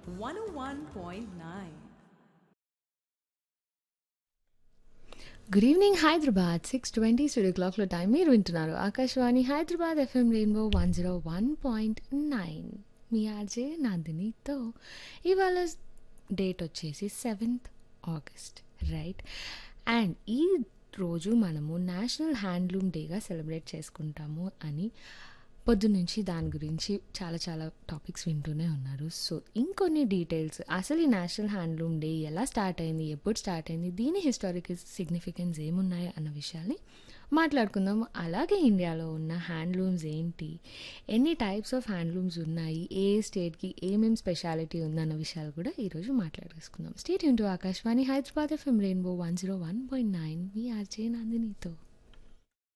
101.9. Good evening Hyderabad six twenty studio క్లాక్లో time మీరు వింటున్నారు Akashvani Hyderabad FM rainbow one zero one point nine మీ RJ నందినితో ఇవాళ డేట్ వచ్చేసి సెవెంత్ ఆగస్ట్ రైట్ అండ్ ఈ రోజు మనము నేషనల్ హ్యాండ్లూమ్ డేగా సెలబ్రేట్ చేసుకుంటాము అని పొద్దున్నుంచి దాని గురించి చాలా చాలా టాపిక్స్ వింటూనే ఉన్నారు సో ఇంకొన్ని డీటెయిల్స్ అసలు ఈ నేషనల్ హ్యాండ్లూమ్ డే ఎలా స్టార్ట్ అయింది ఎప్పుడు స్టార్ట్ అయింది దీని హిస్టారికల్ సిగ్నిఫికెన్స్ ఏమున్నాయి అన్న విషయాల్ని మాట్లాడుకుందాం అలాగే ఇండియాలో ఉన్న హ్యాండ్లూమ్స్ ఏంటి ఎన్ని టైప్స్ ఆఫ్ హ్యాండ్లూమ్స్ ఉన్నాయి ఏ స్టేట్కి ఏమేమి స్పెషాలిటీ ఉందన్న విషయాలు కూడా ఈరోజు మాట్లాడేసుకుందాం state into Akashvani Hyderabad FM rainbow one zero one point nine మీ ఆర్జే నందినితో